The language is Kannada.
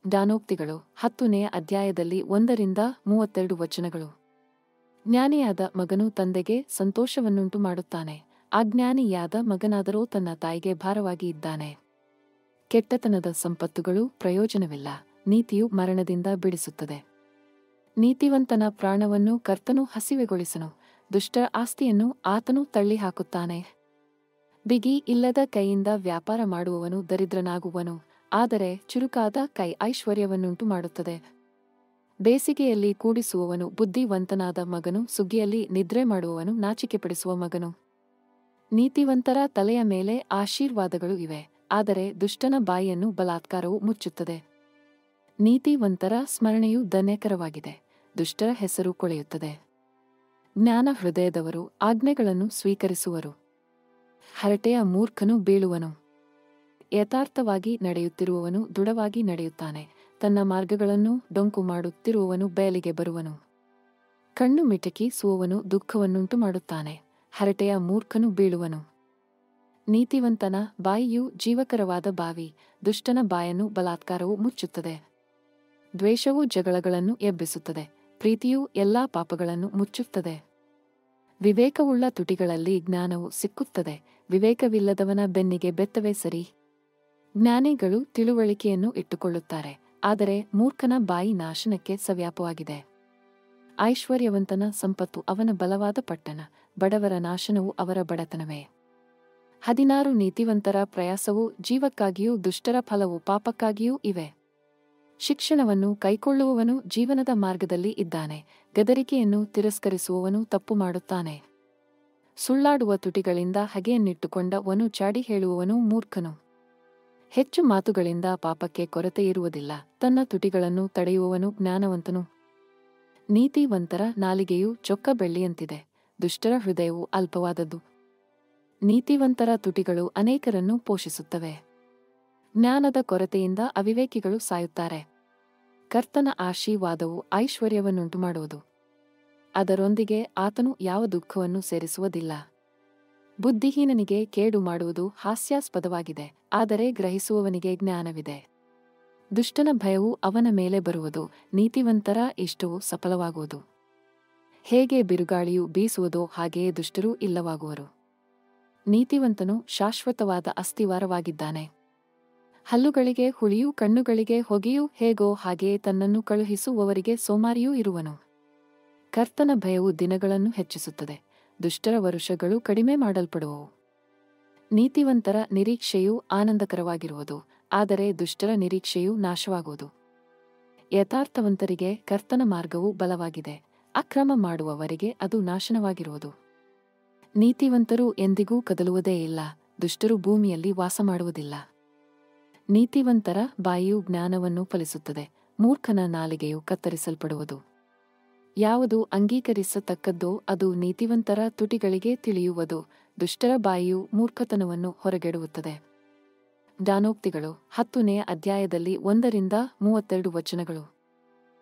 ಜ್ಞಾನೋಕ್ತಿಗಳು ಹತ್ತನೆಯ ಅಧ್ಯಾಯದಲ್ಲಿ ಒಂದರಿಂದ ಮೂವತ್ತೆರಡು ವಚನಗಳು ಜ್ಞಾನಿಯಾದ ಮಗನು ತಂದೆಗೆ ಸಂತೋಷವನ್ನುಂಟು ಮಾಡುತ್ತಾನೆ ಅಜ್ಞಾನಿಯಾದ ಮಗನಾದರೂ ತನ್ನ ತಾಯಿಗೆ ಭಾರವಾಗಿ ಇದ್ದಾನೆ ಕೆಟ್ಟತನದ ಸಂಪತ್ತುಗಳು ಪ್ರಯೋಜನವಿಲ್ಲ ನೀತಿಯು ಮರಣದಿಂದ ಬಿಡಿಸುತ್ತದೆ ನೀತಿವಂತನ ಪ್ರಾಣವನ್ನು ಕರ್ತನು ಹಸಿವೆಗೊಳಿಸನು ದುಷ್ಟ ಆಸ್ತಿಯನ್ನು ಆತನು ತಳ್ಳಿ ಹಾಕುತ್ತಾನೆ ಬಿಗಿ ಇಲ್ಲದ ಕೈಯಿಂದ ವ್ಯಾಪಾರ ಮಾಡುವವನು ದರಿದ್ರನಾಗುವನು ಆದರೆ ಚುರುಕಾದ ಕೈ ಐಶ್ವರ್ಯವನ್ನುಂಟು ಮಾಡುತ್ತದೆ ಬೇಸಿಗೆಯಲ್ಲಿ ಕೂಡಿಸುವವನು ಬುದ್ಧಿವಂತನಾದ ಮಗನು ಸುಗ್ಗಿಯಲ್ಲಿ ನಿದ್ರೆ ಮಾಡುವವನು ನಾಚಿಕೆಪಡಿಸುವ ಮಗನು ನೀತಿವಂತರ ತಲೆಯ ಮೇಲೆ ಆಶೀರ್ವಾದಗಳು ಇವೆ ಆದರೆ ದುಷ್ಟನ ಬಾಯಿಯನ್ನು ಬಲಾತ್ಕಾರವು ಮುಚ್ಚುತ್ತದೆ ನೀತಿವಂತರ ಸ್ಮರಣೆಯು ಧನ್ಯಕರವಾಗಿದೆ ದುಷ್ಟರ ಹೆಸರು ಕೊಳೆಯುತ್ತದೆ ಜ್ಞಾನ ಹೃದಯದವರು ಆಜ್ಞೆಗಳನ್ನು ಸ್ವೀಕರಿಸುವರು ಹರಟೆಯ ಮೂರ್ಖನು ಬೀಳುವನು ಯಥಾರ್ಥವಾಗಿ ನಡೆಯುತ್ತಿರುವವನು ದೃಢವಾಗಿ ನಡೆಯುತ್ತಾನೆ ತನ್ನ ಮಾರ್ಗಗಳನ್ನು ಡೊಂಕು ಮಾಡುತ್ತಿರುವವನು ಬಯಲಿಗೆ ಬರುವನು ಕಣ್ಣು ಮಿಟಕಿ ಸುವವನು ದುಃಖವನ್ನುಂಟು ಮಾಡುತ್ತಾನೆ ಹರಟೆಯ ಮೂರ್ಖನು ಬೀಳುವನು ನೀತಿವಂತನ ಬಾಯಿಯು ಜೀವಕರವಾದ ಬಾವಿ ದುಷ್ಟನ ಬಾಯನ್ನು ಬಲಾತ್ಕಾರವು ಮುಚ್ಚುತ್ತದೆ ದ್ವೇಷವು ಜಗಳಗಳನ್ನು ಎಬ್ಬಿಸುತ್ತದೆ ಪ್ರೀತಿಯು ಎಲ್ಲಾ ಪಾಪಗಳನ್ನು ಮುಚ್ಚುತ್ತದೆ ವಿವೇಕವುಳ್ಳ ತುಟಿಗಳಲ್ಲಿ ಜ್ಞಾನವು ಸಿಕ್ಕುತ್ತದೆ ವಿವೇಕವಿಲ್ಲದವನ ಬೆನ್ನಿಗೆ ಬೆತ್ತವೇ ಸರಿ ಜ್ಞಾನಿಗಳು ತಿಳುವಳಿಕೆಯನ್ನು ಇಟ್ಟುಕೊಳ್ಳುತ್ತಾರೆ ಆದರೆ ಮೂರ್ಖನ ಬಾಯಿ ನಾಶನಕ್ಕೆ ಸವ್ಯಾಪವಾಗಿದೆ ಐಶ್ವರ್ಯವಂತನ ಸಂಪತ್ತು ಅವನ ಬಲವಾದ ಪಟ್ಟಣ ಬಡವರ ನಾಶನವು ಅವರ ಬಡತನವೇ ಹದಿನಾರು ನೀತಿವಂತರ ಪ್ರಯಾಸವು ಜೀವಕ್ಕಾಗಿಯೂ ದುಷ್ಟರ ಫಲವು ಪಾಪಕ್ಕಾಗಿಯೂ ಇವೆ ಶಿಕ್ಷಣವನ್ನು ಕೈಕೊಳ್ಳುವವನು ಜೀವನದ ಮಾರ್ಗದಲ್ಲಿ ಇದ್ದಾನೆ ಗದರಿಕೆಯನ್ನು ತಿರಸ್ಕರಿಸುವವನು ತಪ್ಪು ಮಾಡುತ್ತಾನೆ ಸುಳ್ಳಾಡುವ ತುಟಿಗಳಿಂದ ಹಗೆಯನ್ನಿಟ್ಟುಕೊಂಡವನು ಚಾಡಿ ಹೇಳುವವನು ಮೂರ್ಖನು ಹೆಚ್ಚು ಮಾತುಗಳಿಂದ ಪಾಪಕ್ಕೆ ಕೊರತೆ ಇರುವುದಿಲ್ಲ ತನ್ನ ತುಟಿಗಳನ್ನು ತಡೆಯುವವನು ಜ್ಞಾನವಂತನು ನೀತಿವಂತರ ನಾಲಿಗೆಯು ಚೊಕ್ಕ ಬೆಳ್ಳಿಯಂತಿದೆ ದುಷ್ಟರ ಹೃದಯವು ಅಲ್ಪವಾದದ್ದು ನೀತಿವಂತರ ತುಟಿಗಳು ಅನೇಕರನ್ನು ಪೋಷಿಸುತ್ತವೆ ಜ್ಞಾನದ ಕೊರತೆಯಿಂದ ಅವಿವೇಕಿಗಳು ಸಾಯುತ್ತಾರೆ ಕರ್ತನ ಆಶೀರ್ವಾದವು ಐಶ್ವರ್ಯವನ್ನುಂಟು ಮಾಡುವುದು ಅದರೊಂದಿಗೆ ಆತನು ಯಾವ ದುಃಖವನ್ನು ಸೇರಿಸುವುದಿಲ್ಲ ಬುದ್ಧಿಹೀನನಿಗೆ ಕೇಡು ಮಾಡುವುದು ಹಾಸ್ಯಾಸ್ಪದವಾಗಿದೆ ಆದರೆ ಗ್ರಹಿಸುವವನಿಗೆ ಜ್ಞಾನವಿದೆ ದುಷ್ಟನ ಭಯವು ಅವನ ಮೇಲೆ ಬರುವುದು ನೀತಿವಂತರ ಇಷ್ಟವು ಸಫಲವಾಗುವುದು ಹೇಗೆ ಬಿರುಗಾಳಿಯು ಬೀಸುವುದೋ ಹಾಗೆಯೇ ದುಷ್ಟರೂ ಇಲ್ಲವಾಗುವರು ನೀತಿವಂತನು ಶಾಶ್ವತವಾದ ಅಸ್ಥಿವಾರವಾಗಿದ್ದಾನೆ ಹಲ್ಲುಗಳಿಗೆ ಹುಳಿಯೂ ಕಣ್ಣುಗಳಿಗೆ ಹೊಗೆಯೂ ಹೇಗೋ ಹಾಗೆಯೇ ತನ್ನನ್ನು ಕಳುಹಿಸುವವರಿಗೆ ಸೋಮಾರಿಯೂ ಇರುವನು ಕರ್ತನ ಭಯವು ದಿನಗಳನ್ನು ಹೆಚ್ಚಿಸುತ್ತದೆ ದುಷ್ಟರ ವರುಷಗಳು ಕಡಿಮೆ ಮಾಡಲ್ಪಡುವವು ನೀತಿವಂತರ ನಿರೀಕ್ಷೆಯು ಆನಂದಕರವಾಗಿರುವುದು ಆದರೆ ದುಷ್ಟರ ನಿರೀಕ್ಷೆಯು ನಾಶವಾಗುವುದು ಯಥಾರ್ಥವಂತರಿಗೆ ಕರ್ತನ ಮಾರ್ಗವು ಬಲವಾಗಿದೆ ಅಕ್ರಮ ಮಾಡುವವರಿಗೆ ಅದು ನಾಶನವಾಗಿರುವುದು ನೀತಿವಂತರು ಎಂದಿಗೂ ಕದಲುವುದೇ ಇಲ್ಲ ದುಷ್ಟರು ಭೂಮಿಯಲ್ಲಿ ವಾಸ ಮಾಡುವುದಿಲ್ಲ ನೀತಿವಂತರ ಬಾಯಿಯು ಜ್ಞಾನವನ್ನು ಫಲಿಸುತ್ತದೆ ಮೂರ್ಖನ ನಾಲಿಗೆಯು ಕತ್ತರಿಸಲ್ಪಡುವುದು ಯಾವುದು ಅಂಗೀಕರಿಸತಕ್ಕದ್ದೋ ಅದು ನೀತಿವಂತರ ತುಟಿಗಳಿಗೆ ತಿಳಿಯುವುದು ದುಷ್ಟರ ಬಾಯಿಯು ಮೂರ್ಖತನವನ್ನು ಹೊರಗೆಡುವುತ್ತದೆ ಜ್ಞಾನೋಕ್ತಿಗಳು ಹತ್ತನೆಯ ಅಧ್ಯಾಯದಲ್ಲಿ ಒಂದರಿಂದ ಮೂವತ್ತೆರಡು ವಚನಗಳು